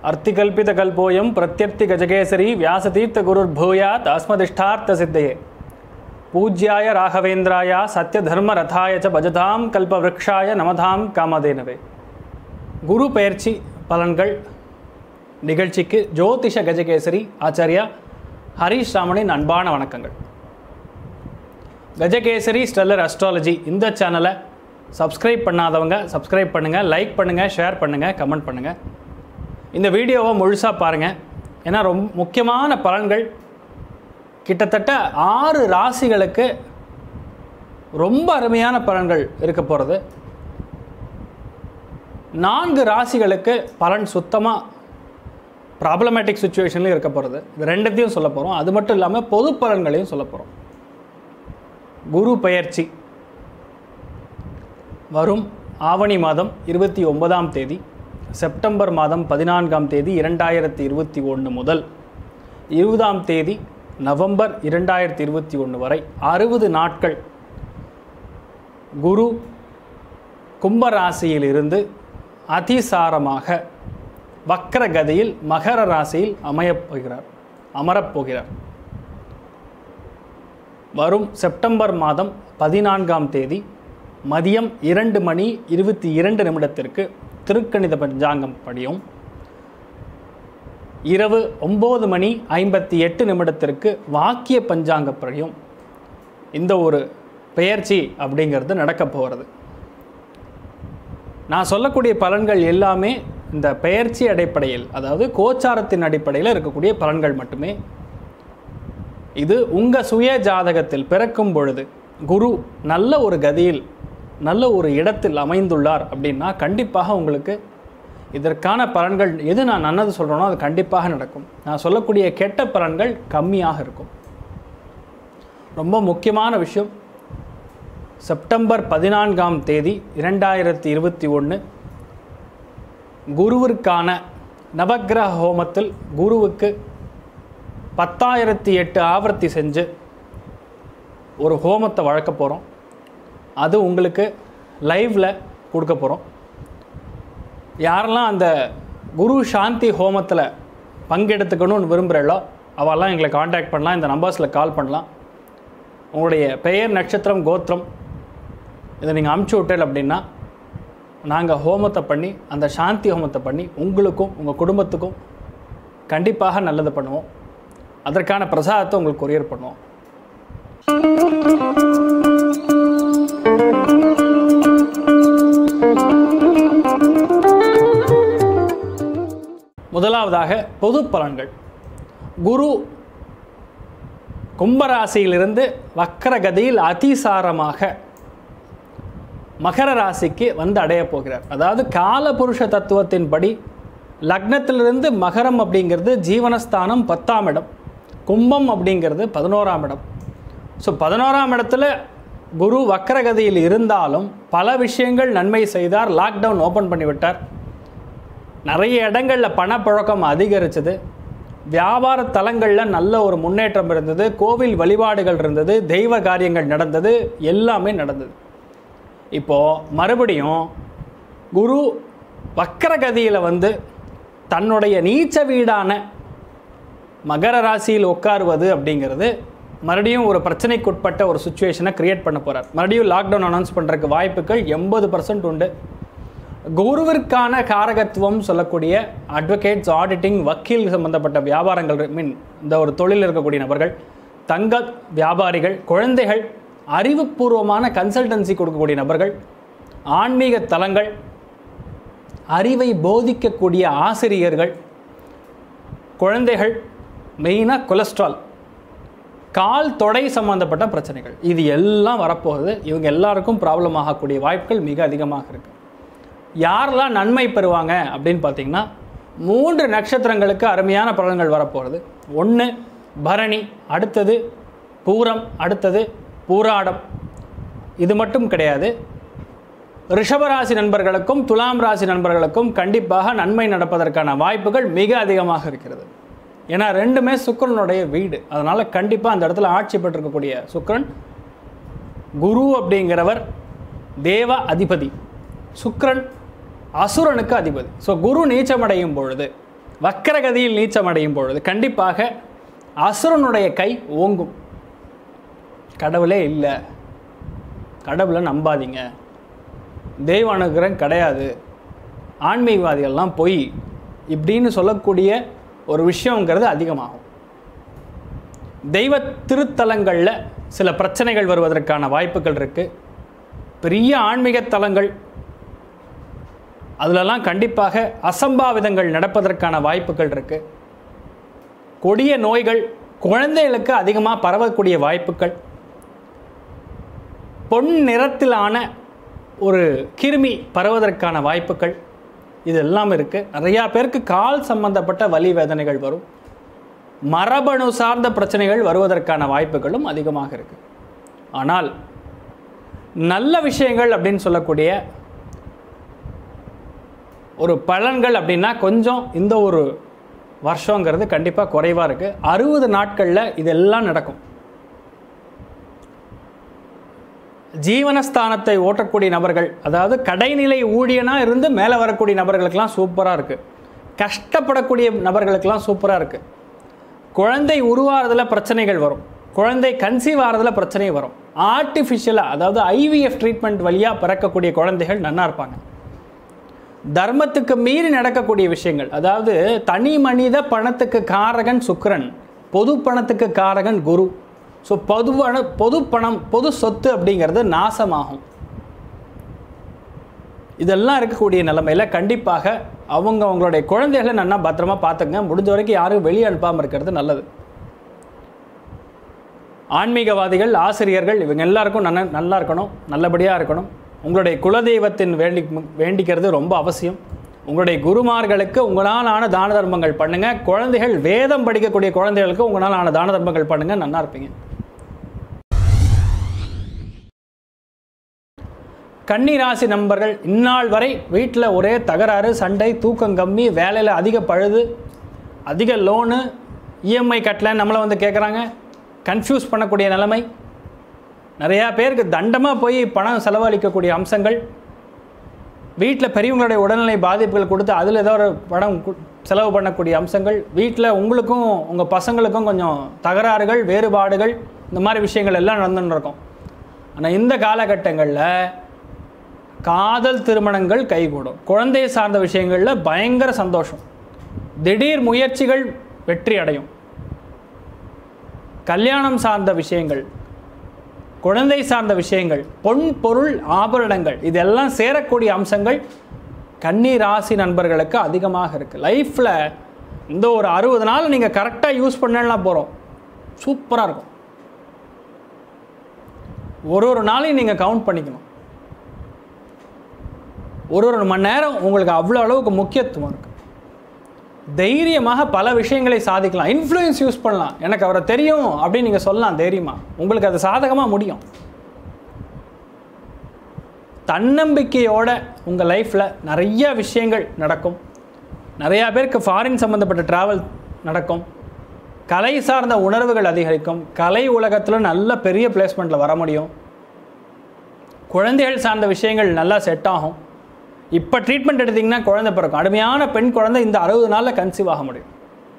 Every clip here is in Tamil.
अर्तिकल्पितकल्पोऽयं प्रत्यर्तिगजकेसरी व्यासतीर्थगुरुर्भूयात् अस्मदिष्टार्थसिद्धये पूज्याय राघवेन्द्राय सत्यधर्मरथाय च भजतां कल्पवृक्षाय நமதாம் காமதேனவே குரு பெயர்ச்சி பலன்கள் நிகழ்ச்சிக்கு ஜோதிஷ கஜகேசரி ஆச்சாரியா ஹரீஷ் ராமனின் அன்பான வணக்கங்கள் கஜகேசரி ஸ்டெல்லர் அஸ்ட்ராலஜி இந்த சேனலை சப்ஸ்கிரைப் பண்ணாதவங்க சப்ஸ்கிரைப் பண்ணுங்கள் லைக் பண்ணுங்கள் ஷேர் பண்ணுங்கள் கமெண்ட் பண்ணுங்கள் இந்த வீடியோவை முழுசாக பாருங்கள் ஏன்னா ரொம்ப முக்கியமான பலன்கள் கிட்டத்தட்ட ஆறு ராசிகளுக்கு ரொம்ப அருமையான பலன்கள் இருக்க போகிறது நான்கு ராசிகளுக்கு பலன் சுத்தமாக ப்ராப்ளமேட்டிக் சுச்சுவேஷன்லையும் இருக்க போகிறது இது ரெண்டுத்தையும் சொல்ல போகிறோம் அது மட்டும் இல்லாமல் பொது பலன்களையும் சொல்ல போகிறோம் குரு பெயர்ச்சி வரும் ஆவணி மாதம் இருபத்தி ஒன்பதாம் தேதி செப்டம்பர் மாதம் பதினான்காம் தேதி இரண்டாயிரத்தி இருபத்தி ஒன்று முதல் இருபதாம் தேதி நவம்பர் இரண்டாயிரத்தி இருபத்தி ஒன்று வரை அறுபது நாட்கள் குரு கும்பராசியிலிருந்து அதிசாரமாக வக்கர கதியில் மகர ராசியில் அமையப் போகிறார் அமரப் போகிறார் வரும் செப்டம்பர் மாதம் பதினான்காம் தேதி மதியம் இரண்டு மணி இருபத்தி இரண்டு நிமிடத்திற்கு திருக்கணித பஞ்சாங்கம் படியும் இரவு ஒம்பது மணி ஐம்பத்தி எட்டு நிமிடத்திற்கு வாக்கிய பஞ்சாங்கப்படியும் இந்த ஒரு பெயர்ச்சி அப்படிங்கிறது நடக்கப் போகிறது நான் சொல்லக்கூடிய பலன்கள் எல்லாமே இந்த பெயர்ச்சி அடிப்படையில் அதாவது கோச்சாரத்தின் அடிப்படையில் இருக்கக்கூடிய பலன்கள் மட்டுமே இது உங்கள் சுய ஜாதகத்தில் பிறக்கும் பொழுது குரு நல்ல ஒரு கதியில் நல்ல ஒரு இடத்தில் அமைந்துள்ளார் அப்படின்னா கண்டிப்பாக உங்களுக்கு இதற்கான பலன்கள் எது நான் நல்லது சொல்கிறேனோ அது கண்டிப்பாக நடக்கும் நான் சொல்லக்கூடிய கெட்ட பலன்கள் கம்மியாக இருக்கும் ரொம்ப முக்கியமான விஷயம் செப்டம்பர் பதினான்காம் தேதி இரண்டாயிரத்தி இருபத்தி ஒன்று குருவிற்கான நவக்கிரக ஹோமத்தில் குருவுக்கு பத்தாயிரத்தி எட்டு ஆவர்த்தி செஞ்சு ஒரு ஹோமத்தை வழக்க போகிறோம் அது உங்களுக்கு லைவில் கொடுக்க போகிறோம் யாரெல்லாம் அந்த குரு சாந்தி ஹோமத்தில் பங்கெடுத்துக்கணும்னு விரும்புகிறீங்களோ அவெல்லாம் எங்களை காண்டாக்ட் பண்ணலாம் இந்த நம்பர்ஸில் கால் பண்ணலாம் உங்களுடைய பெயர் நட்சத்திரம் கோத்திரம் இதை நீங்கள் அமுச்சு விட்டல் அப்படின்னா நாங்கள் ஹோமத்தை பண்ணி அந்த சாந்தி ஹோமத்தை பண்ணி உங்களுக்கும் உங்கள் குடும்பத்துக்கும் கண்டிப்பாக நல்லது பண்ணுவோம் அதற்கான பிரசாதத்தை உங்களுக்கு கொரியர் பண்ணுவோம் முதலாவதாக பொது பலன்கள் குரு கும்பராசியிலிருந்து வக்கரகதியில் அதிசாரமாக மகர ராசிக்கு வந்து அடைய போகிறார் அதாவது காலபுருஷ தத்துவத்தின்படி லக்னத்திலிருந்து மகரம் அப்படிங்கிறது ஜீவனஸ்தானம் பத்தாம் இடம் கும்பம் அப்படிங்கிறது பதினோராம் இடம் ஸோ பதினோராம் இடத்துல குரு வக்கரகதியில் இருந்தாலும் பல விஷயங்கள் நன்மை செய்தார் லாக்டவுன் ஓப்பன் பண்ணிவிட்டார் நிறைய இடங்களில் பணப்புழக்கம் அதிகரிச்சது வியாபார தலங்களில் நல்ல ஒரு முன்னேற்றம் இருந்தது கோவில் வழிபாடுகள் இருந்தது தெய்வ காரியங்கள் நடந்தது எல்லாமே நடந்தது இப்போது மறுபடியும் குரு வக்கரகதியில் வந்து தன்னுடைய நீச்ச வீடான மகர ராசியில் உட்காருவது அப்படிங்கிறது மறுபடியும் ஒரு பிரச்சனைக்குட்பட்ட ஒரு சுச்சுவேஷனை கிரியேட் பண்ண போகிறார் மறுபடியும் லாக்டவுன் அனௌன்ஸ் பண்ணுறதுக்கு வாய்ப்புகள் எண்பது பர்சன்ட் உண்டு குருவிற்கான காரகத்துவம் சொல்லக்கூடிய அட்வொகேட்ஸ் ஆடிட்டிங் வக்கீல் சம்பந்தப்பட்ட வியாபாரங்கள் மீன் இந்த ஒரு தொழில் இருக்கக்கூடிய நபர்கள் தங்க வியாபாரிகள் குழந்தைகள் அறிவுபூர்வமான கன்சல்டன்சி கொடுக்கக்கூடிய நபர்கள் ஆன்மீக தலங்கள் அறிவை போதிக்கக்கூடிய ஆசிரியர்கள் குழந்தைகள் மெயினாக கொலஸ்ட்ரால் கால் தொடை சம்பந்தப்பட்ட பிரச்சனைகள் இது எல்லாம் வரப்போகுது இவங்க எல்லாருக்கும் ப்ராப்ளம் ஆகக்கூடிய வாய்ப்புகள் மிக அதிகமாக இருக்குது யாரெல்லாம் நன்மை பெறுவாங்க அப்படின்னு பார்த்தீங்கன்னா மூன்று நட்சத்திரங்களுக்கு அருமையான பலன்கள் வரப்போகிறது ஒன்று பரணி அடுத்தது பூரம் அடுத்தது பூராடம் இது மட்டும் கிடையாது ரிஷபராசி நண்பர்களுக்கும் துலாம் ராசி நண்பர்களுக்கும் கண்டிப்பாக நன்மை நடப்பதற்கான வாய்ப்புகள் மிக அதிகமாக இருக்கிறது ஏன்னா ரெண்டுமே சுக்கிரனுடைய வீடு அதனால் கண்டிப்பாக அந்த இடத்துல ஆட்சி பெற்றிருக்கக்கூடிய சுக்கிரன் குரு அப்படிங்கிறவர் தேவ அதிபதி சுக்கிரன் அசுரனுக்கு அதிபதி ஸோ குரு நீச்சமடையும் பொழுது வக்கரகதியில் நீச்சம் அடையும் பொழுது கண்டிப்பாக அசுரனுடைய கை ஓங்கும் கடவுளே இல்லை கடவுளை நம்பாதீங்க தெய்வ அனுகிரகம் கிடையாது ஆன்மீகவாதிகள்லாம் பொய் இப்படின்னு சொல்லக்கூடிய ஒரு விஷயங்கிறது அதிகமாகும் தெய்வ திருத்தலங்களில் சில பிரச்சனைகள் வருவதற்கான வாய்ப்புகள் இருக்குது பெரிய ஆன்மீக தலங்கள் அதிலெல்லாம் கண்டிப்பாக அசம்பாவிதங்கள் நடப்பதற்கான வாய்ப்புகள் இருக்குது கொடிய நோய்கள் குழந்தைகளுக்கு அதிகமாக பரவக்கூடிய வாய்ப்புகள் பொன் நிறத்திலான ஒரு கிருமி பரவதற்கான வாய்ப்புகள் இது எல்லாம் இருக்குது நிறையா பேருக்கு கால் சம்பந்தப்பட்ட வலி வேதனைகள் வரும் மரபணு சார்ந்த பிரச்சனைகள் வருவதற்கான வாய்ப்புகளும் அதிகமாக இருக்குது ஆனால் நல்ல விஷயங்கள் அப்படின்னு சொல்லக்கூடிய ஒரு பலன்கள் அப்படின்னா கொஞ்சம் இந்த ஒரு வருஷங்கிறது கண்டிப்பாக குறைவாக இருக்குது அறுபது நாட்களில் இதெல்லாம் நடக்கும் ஜீவனஸ்தானத்தை ஓட்டக்கூடிய நபர்கள் அதாவது கடைநிலை ஊழியனாக இருந்து மேலே வரக்கூடிய நபர்களுக்கெல்லாம் சூப்பராக இருக்குது கஷ்டப்படக்கூடிய நபர்களுக்கெல்லாம் சூப்பராக இருக்குது குழந்தை உருவாகிறதுல பிரச்சனைகள் வரும் குழந்தை கன்சீவ் ஆகிறதுல பிரச்சனை வரும் ஆர்டிஃபிஷியலாக அதாவது ஐவிஎஃப் ட்ரீட்மெண்ட் வழியாக பிறக்கக்கூடிய குழந்தைகள் நன்னா இருப்பாங்க தர்மத்துக்கு மீறி நடக்கக்கூடிய விஷயங்கள் அதாவது தனி மனித பணத்துக்கு காரகன் சுக்கிரன் பொது பணத்துக்கு காரகன் குரு ஸோ பொது பண பொது பணம் பொது சொத்து அப்படிங்கிறது நாசமாகும் இதெல்லாம் இருக்கக்கூடிய நிலைமையில கண்டிப்பாக அவங்க அவங்களுடைய குழந்தைகளை நல்லா பத்திரமா பார்த்துங்க முடிஞ்ச வரைக்கும் யாரும் வெளியே அனுப்பாமல் இருக்கிறது நல்லது ஆன்மீகவாதிகள் ஆசிரியர்கள் இவங்க எல்லாருக்கும் நல்ல நல்லா இருக்கணும் நல்லபடியாக இருக்கணும் உங்களுடைய குலதெய்வத்தின் வேண்டி வேண்டிக்கிறது ரொம்ப அவசியம் உங்களுடைய குருமார்களுக்கு உங்களால் ஆன தான தர்மங்கள் பண்ணுங்க குழந்தைகள் வேதம் படிக்கக்கூடிய குழந்தைகளுக்கு உங்களால் ஆன தான தர்மங்கள் பண்ணுங்க நல்லா இருப்பீங்க கன்னி ராசி நண்பர்கள் இந்நாள் வரை வீட்டில் ஒரே தகராறு சண்டை தூக்கம் கம்மி வேலையில் அதிக பழுது அதிக லோனு இஎம்ஐ கட்டல நம்மளை வந்து கேட்குறாங்க கன்ஃபியூஸ் பண்ணக்கூடிய நிலைமை நிறையா பேருக்கு தண்டமாக போய் பணம் செலவழிக்கக்கூடிய அம்சங்கள் வீட்டில் பெரியவங்களுடைய உடல்நிலை பாதிப்புகள் கொடுத்து அதில் ஏதோ ஒரு பணம் கு- செலவு பண்ணக்கூடிய அம்சங்கள் வீட்டில் உங்களுக்கும் உங்கள் பசங்களுக்கும் கொஞ்சம் தகராறுகள் வேறுபாடுகள் இந்த மாதிரி விஷயங்கள் எல்லாம் நடந்துன்னு இருக்கும் ஆனால் இந்த காலகட்டங்களில் காதல் திருமணங்கள் கைகூடும் குழந்தை சார்ந்த விஷயங்களில் பயங்கர சந்தோஷம் திடீர் முயற்சிகள் வெற்றி அடையும் கல்யாணம் சார்ந்த விஷயங்கள் குழந்தை சார்ந்த விஷயங்கள் பொன் பொருள் ஆபரணங்கள் இதெல்லாம் சேரக்கூடிய அம்சங்கள் கன்னி ராசி நண்பர்களுக்கு அதிகமாக இருக்குது லைஃப்பில் இந்த ஒரு அறுபது நாள் நீங்கள் கரெக்டாக யூஸ் பண்ணலாம் போகிறோம் சூப்பராக இருக்கும் ஒரு ஒரு நாளையும் நீங்கள் கவுண்ட் பண்ணிக்கணும் ஒரு ஒரு மணி நேரம் உங்களுக்கு அவ்வளோ அளவுக்கு முக்கியத்துவம் இருக்குது தைரியமாக பல விஷயங்களை சாதிக்கலாம் இன்ஃப்ளூயன்ஸ் யூஸ் பண்ணலாம் எனக்கு அவரை தெரியும் அப்படின்னு நீங்கள் சொல்லலாம் தைரியமாக உங்களுக்கு அது சாதகமாக முடியும் தன்னம்பிக்கையோட உங்கள் லைஃப்பில் நிறைய விஷயங்கள் நடக்கும் நிறையா பேருக்கு ஃபாரின் சம்மந்தப்பட்ட ட்ராவல் நடக்கும் கலை சார்ந்த உணர்வுகள் அதிகரிக்கும் கலை உலகத்தில் நல்ல பெரிய பிளேஸ்மெண்ட்டில் வர முடியும் குழந்தைகள் சார்ந்த விஷயங்கள் நல்லா செட் ஆகும் இப்போ ட்ரீட்மெண்ட் எடுத்திங்கன்னா குழந்தை பிறக்கும் அருமையான பெண் குழந்தை இந்த அறுபது நாளில் கன்சீவ் ஆக முடியும்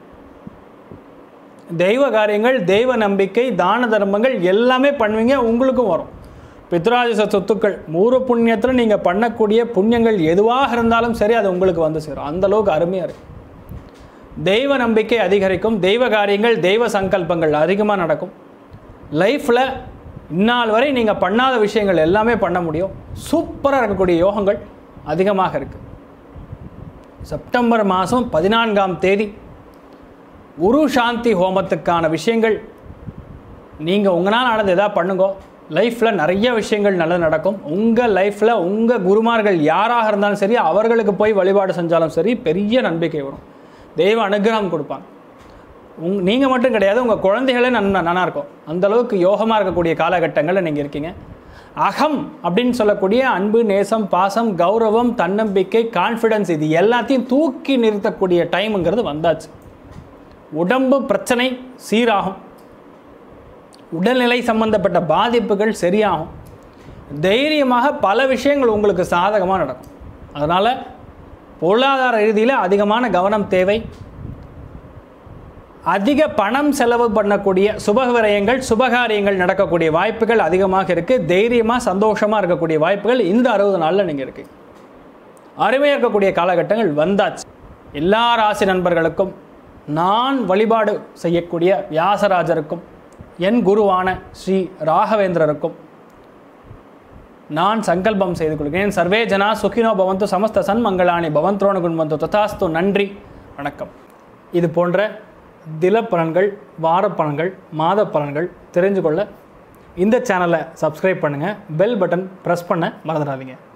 தெய்வ காரியங்கள் தெய்வ நம்பிக்கை தான தர்மங்கள் எல்லாமே பண்ணுவீங்க உங்களுக்கும் வரும் பித்ராஜச சொத்துக்கள் மூர புண்ணியத்தில் நீங்கள் பண்ணக்கூடிய புண்ணியங்கள் எதுவாக இருந்தாலும் சரி அது உங்களுக்கு வந்து சேரும் அந்த அளவுக்கு அருமையாக இருக்கு தெய்வ நம்பிக்கை அதிகரிக்கும் தெய்வ காரியங்கள் தெய்வ சங்கல்பங்கள் அதிகமாக நடக்கும் லைஃப்பில் இந்நாள் வரை நீங்கள் பண்ணாத விஷயங்கள் எல்லாமே பண்ண முடியும் சூப்பராக இருக்கக்கூடிய யோகங்கள் அதிகமாக இருக்குது செப்டம்பர் மாதம் பதினான்காம் தேதி குரு சாந்தி ஹோமத்துக்கான விஷயங்கள் நீங்கள் உங்களால் ஆனது எதாவது பண்ணுங்க லைஃப்பில் நிறைய விஷயங்கள் நல்லது நடக்கும் உங்கள் லைஃப்பில் உங்கள் குருமார்கள் யாராக இருந்தாலும் சரி அவர்களுக்கு போய் வழிபாடு செஞ்சாலும் சரி பெரிய நம்பிக்கை வரும் தெய்வ அனுகிரகம் கொடுப்பாங்க உங் நீங்கள் மட்டும் கிடையாது உங்கள் குழந்தைகளே நன் நல்லா இருக்கும் அந்த அளவுக்கு யோகமாக இருக்கக்கூடிய காலகட்டங்களில் நீங்கள் இருக்கீங்க அகம் அப்படின்னு சொல்லக்கூடிய அன்பு நேசம் பாசம் கௌரவம் தன்னம்பிக்கை கான்ஃபிடன்ஸ் இது எல்லாத்தையும் தூக்கி நிறுத்தக்கூடிய டைமுங்கிறது வந்தாச்சு உடம்பு பிரச்சனை சீராகும் உடல்நிலை சம்பந்தப்பட்ட பாதிப்புகள் சரியாகும் தைரியமாக பல விஷயங்கள் உங்களுக்கு சாதகமாக நடக்கும் அதனால் பொருளாதார ரீதியில் அதிகமான கவனம் தேவை அதிக பணம் செலவு பண்ணக்கூடிய சுப விரயங்கள் சுபகாரியங்கள் நடக்கக்கூடிய வாய்ப்புகள் அதிகமாக இருக்குது தைரியமாக சந்தோஷமாக இருக்கக்கூடிய வாய்ப்புகள் இந்த அறுபது நாளில் நீங்கள் இருக்கு அருமையாக இருக்கக்கூடிய காலகட்டங்கள் வந்தாச்சு எல்லா ராசி நண்பர்களுக்கும் நான் வழிபாடு செய்யக்கூடிய வியாசராஜருக்கும் என் குருவான ஸ்ரீ ராகவேந்திரருக்கும் நான் சங்கல்பம் செய்து கொள்கிறேன் சர்வே ஜனா சுகினோ பவந்து சமஸ்த சன்மங்களானி பவந்த்ரோண குண்பந்து ததாஸ்து நன்றி வணக்கம் இது போன்ற தினப்பலன்கள் வாரப்பலன்கள் மாத பலன்கள் தெரிஞ்சு கொள்ள இந்த சேனலை சப்ஸ்கிரைப் பண்ணுங்கள் பெல் பட்டன் ப்ரெஸ் பண்ண மறந்துடாதீங்க